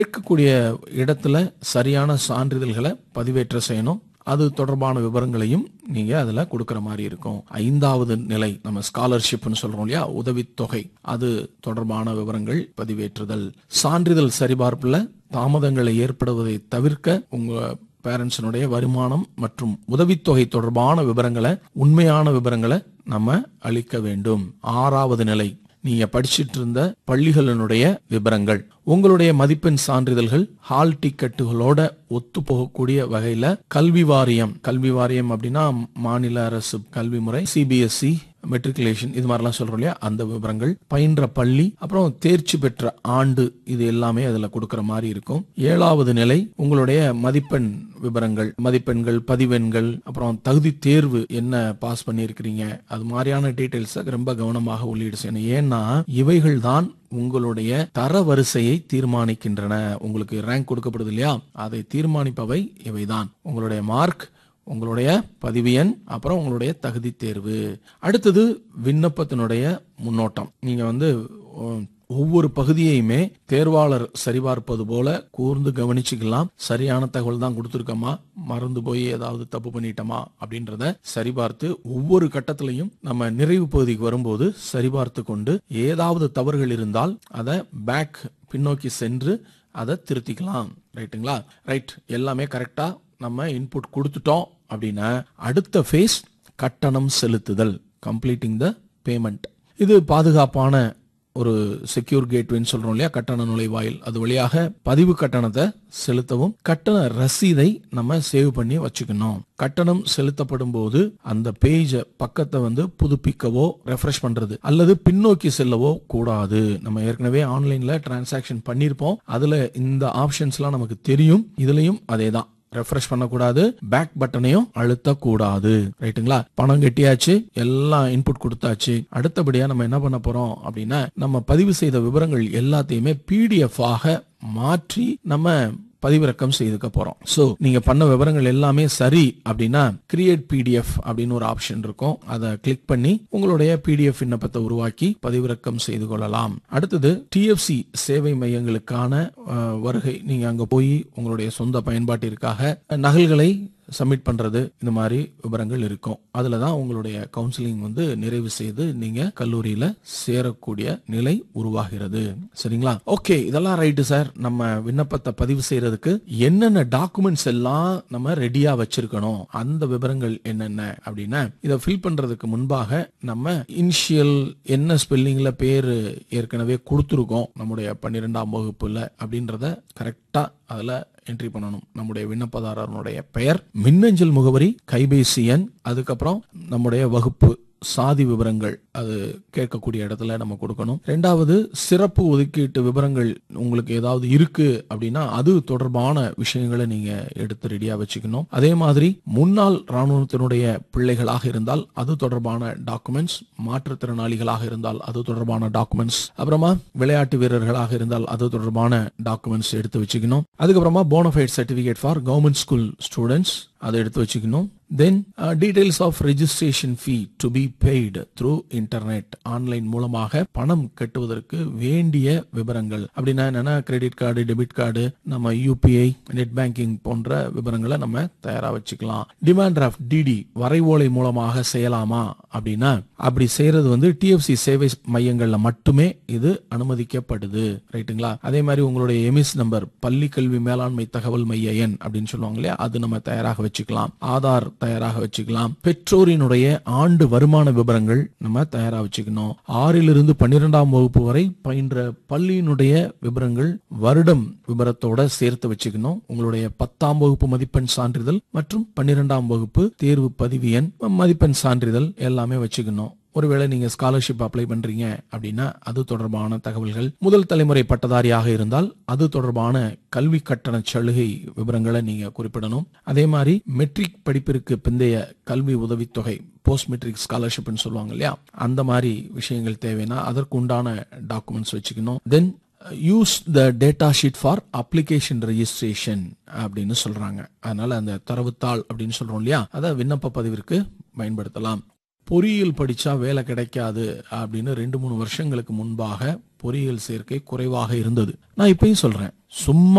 கேட்கக்கூடிய இடத்துல சரியான சான்றிதழ்களை பதிவேற்ற செய்யணும் அது தொடர்பான விவரங்களையும் நீங்க அதுல கொடுக்கிற மாதிரி இருக்கும் ஐந்தாவது நிலை நம்ம ஸ்காலர்ஷிப்னு சொல்றோம் இல்லையா உதவித்தொகை அது தொடர்பான விவரங்கள் பதிவேற்றுதல் சான்றிதழ் சரிபார்ப்புல தாமதங்களை ஏற்படுவதை தவிர்க்க உங்க பேரண்ட்ஸினுடைய வருமானம் மற்றும் உதவித்தொகை தொடர்பான விவரங்களை உண்மையான விவரங்களை நம்ம அளிக்க வேண்டும் ஆறாவது நிலை நீங்க படிச்சிட்டு இருந்த பள்ளிகளினுடைய விவரங்கள் உங்களுடைய மதிப்பெண் சான்றிதழ்கள் ஹால் டிக்கெட்டுகளோட ஒத்து போகக்கூடிய வகையில கல்வி வாரியம் கல்வி வாரியம் அப்படின்னா மாநில அரசு கல்வி முறை சிபிஎஸ்இ மெட்ரிகுலேஷன் இது மாதிரிலாம் சொல்றோம் இல்லையா அந்த விவரங்கள் பயின்ற பள்ளி அப்புறம் தேர்ச்சி பெற்ற ஆண்டு இது எல்லாமே அதுல கொடுக்கிற மாதிரி இருக்கும் ஏழாவது நிலை உங்களுடைய மதிப்பெண் விவரங்கள் மதிப்பெண்கள் பதிவெண்கள் அப்புறம் தகுதி தேர்வு என்ன பாஸ் பண்ணியிருக்கிறீங்க அது மாதிரியான டீடைல்ஸை ரொம்ப கவனமாக உள்ளீடு செய்யணும் ஏன்னா இவைகள் தான் உங்களுடைய தர வரிசையை தீர்மானிக்கின்றன உங்களுக்கு ரேங்க் கொடுக்கப்படுது இல்லையா அதை தீர்மானிப்பவை இவைதான் உங்களுடைய மார்க் உங்களுடைய பதிவு எண் அப்புறம் உங்களுடைய தகுதி தேர்வு அடுத்தது விண்ணப்பத்தினுடைய முன்னோட்டம் நீங்க வந்து உம், ஒவ்வொரு பகுதியையுமே தேர்வாளர் சரிபார்ப்பது போல கூர்ந்து கவனிச்சுக்கலாம் சரியான தகவல் தான் கொடுத்துருக்கோமா மறந்து போய் ஏதாவது தப்பு பண்ணிட்டோமா அப்படின்றத சரிபார்த்து ஒவ்வொரு கட்டத்திலையும் நம்ம நிறைவு பகுதிக்கு வரும்போது சரிபார்த்து கொண்டு ஏதாவது தவறுகள் இருந்தால் அதை பேக் பின்னோக்கி சென்று அதை திருத்திக்கலாம் ரைட்டுங்களா ரைட் எல்லாமே கரெக்டா நம்ம இன்புட் கொடுத்துட்டோம் அப்படின்னா அடுத்த ஃபேஸ் கட்டணம் செலுத்துதல் கம்ப்ளீட்டிங் த பேமெண்ட் இது பாதுகாப்பான ஒரு செக்யூர் கேட்வேன்னு சொல்றோம் இல்லையா கட்டண நுழைவாயில் அது வழியாக பதிவு கட்டணத்தை செலுத்தவும் கட்டண ரசீதை நம்ம சேவ் பண்ணி வச்சுக்கணும் கட்டணம் செலுத்தப்படும் போது அந்த பேஜ பக்கத்தை வந்து புதுப்பிக்கவோ ரெஃப்ரெஷ் பண்றது அல்லது பின்னோக்கி செல்லவோ கூடாது நம்ம ஏற்கனவே ஆன்லைன்ல டிரான்சாக்ஷன் பண்ணியிருப்போம் அதுல இந்த ஆப்ஷன்ஸ்லாம் நமக்கு தெரியும் இதுலயும் அதே தான் ரெஃப்ரெஷ் பண்ணக்கூடாது பேக் பட்டனையும் அழுத்தக்கூடாது ரைட்டுங்களா பணம் கட்டியாச்சு எல்லாம் இன்புட் கொடுத்தாச்சு அடுத்தபடியா நம்ம என்ன பண்ண போறோம் அப்படின்னா நம்ம பதிவு செய்த விவரங்கள் எல்லாத்தையுமே பிடிஎஃப் ஆக மாற்றி நம்ம பதிவிறக்கம் செய்துக்க போறோம் சோ நீங்க பண்ண விவரங்கள் எல்லாமே சரி அப்படின்னா கிரியேட் பிடிஎஃப் அப்படின்னு ஒரு ஆப்ஷன் இருக்கும் அதை கிளிக் பண்ணி உங்களுடைய பிடிஎஃப் விண்ணப்பத்தை உருவாக்கி பதிவிறக்கம் செய்து கொள்ளலாம் அடுத்தது டிஎஃப்சி சேவை மையங்களுக்கான அஹ், வருகை நீங்க அங்க போய் உங்களுடைய சொந்த பயன்பாட்டிற்காக நகல்களை சப்மிட் பண்றது இந்த மாதிரி விவரங்கள் இருக்கும் அதுல தான் உங்களுடைய கவுன்சிலிங் வந்து நிறைவு செய்து நீங்க கல்லூரியில சேரக்கூடிய நிலை உருவாகிறது சரிங்களா ஓகே இதெல்லாம் ரைட்டு சார் நம்ம விண்ணப்பத்தை பதிவு செய்யறதுக்கு என்னென்ன டாக்குமெண்ட்ஸ் எல்லாம் நம்ம ரெடியா வச்சிருக்கணும் அந்த விவரங்கள் என்னென்ன அப்படின்னா இதை ஃபில் பண்றதுக்கு முன்பாக நம்ம இனிஷியல் என்ன ஸ்பெல்லிங்ல பேரு ஏற்கனவே கொடுத்துருக்கோம் நம்முடைய பன்னிரெண்டாம் வகுப்புல அப்படின்றத கரெக்டா அதுல என்ட்ரி பண்ணணும் நம்முடைய விண்ணப்பதாரனுடைய பெயர் மின்னஞ்சல் முகவரி கைபேசி எண் அதுக்கப்புறம் நம்முடைய வகுப்பு சாதி விவரங்கள் அது கேட்கக்கூடிய இடத்துல நம்ம கொடுக்கணும் ரெண்டாவது சிறப்பு ஒதுக்கீட்டு விவரங்கள் உங்களுக்கு ஏதாவது இருக்கு அப்படின்னா அது தொடர்பான விஷயங்களை நீங்க எடுத்து ரெடியா வச்சுக்கணும் அதே மாதிரி முன்னாள் ராணுவத்தினுடைய பிள்ளைகளாக இருந்தால் அது தொடர்பான டாக்குமெண்ட்ஸ் மாற்றுத்திறனாளிகளாக இருந்தால் அது தொடர்பான டாக்குமெண்ட்ஸ் அப்புறமா விளையாட்டு வீரர்களாக இருந்தால் அது தொடர்பான டாக்குமெண்ட்ஸ் எடுத்து வச்சுக்கணும் அதுக்கப்புறமா bonafide certificate for government school students அதை எடுத்து வச்சுக்கணும் then details of registration fee to be paid through internet online மூலமாக பணம் கட்டுவதற்கு வேண்டிய விவரங்கள் அப்படின்னா என்னன்னா கிரெடிட் கார்டு டெபிட் கார்டு நம்ம யூபிஐ நெட் பேங்கிங் போன்ற விவரங்களை நம்ம தயாரா வச்சுக்கலாம் டிமாண்ட் டிராஃப்ட் டிடி வரைவோலை மூலமாக செய்யலாமா அப்படின்னா அப்படி செய்யறது வந்து டிஎஃப்சி சேவை மையங்கள்ல மட்டுமே இது அனுமதிக்கப்படுது ரைட்டுங்களா அதே மாதிரி உங்களுடைய எமிஸ் நம்பர் பள்ளி கல்வி மேலாண்மை தகவல் மைய எண் அப்படின்னு சொல்லுவாங்க இல்லையா அது நம்ம தயாராக வச்சுக்கலாம் ஆதார் தயாராக வச்சுக்கலாம் பெற்றோரினுடைய ஆண்டு வருமான விவரங்கள் நம்ம தயாரா வச்சுக்கணும் ஆறிலிருந்து பன்னிரெண்டாம் வகுப்பு வரை பயின்ற பள்ளியினுடைய விவரங்கள் வருடம் விவரத்தோட சேர்த்து வச்சுக்கணும் உங்களுடைய பத்தாம் வகுப்பு மதிப்பெண் சான்றிதழ் மற்றும் பன்னிரெண்டாம் வகுப்பு தேர்வு பதிவு எண் மதிப்பெண் சான்றிதழ் எல்லாமே வச்சுக்கணும் ஒருவேளை நீங்க ஸ்காலர்ஷிப் அப்ளை பண்றீங்க அப்படின்னா அது தொடர்பான தகவல்கள் முதல் தலைமுறை பட்டதாரியாக இருந்தால் அது தொடர்பான கல்வி கட்டண சலுகை விவரங்களை நீங்க குறிப்பிடணும் அதே மாதிரி மெட்ரிக் படிப்பிற்கு பிந்தைய கல்வி உதவித்தொகை போஸ்ட் மெட்ரிக் ஸ்காலர்ஷிப்னு சொல்லுவாங்க இல்லையா அந்த மாதிரி விஷயங்கள் தேவைன்னா அதற்கு உண்டான டாக்குமெண்ட்ஸ் வச்சுக்கணும் then use the data sheet for application registration அப்படின்னு சொல்றாங்க அதனால அந்த தரவுத்தாள் அப்படின்னு சொல்றோம் இல்லையா அதை விண்ணப்ப பதிவிற்கு பயன்படுத்தலாம் பொறியியல் படிச்சா வேலை கிடைக்காது அப்படின்னு ரெண்டு மூணு வருஷங்களுக்கு முன்பாக பொறியியல் சேர்க்கை குறைவாக இருந்தது நான் இப்பயும் சொல்றேன் சும்மா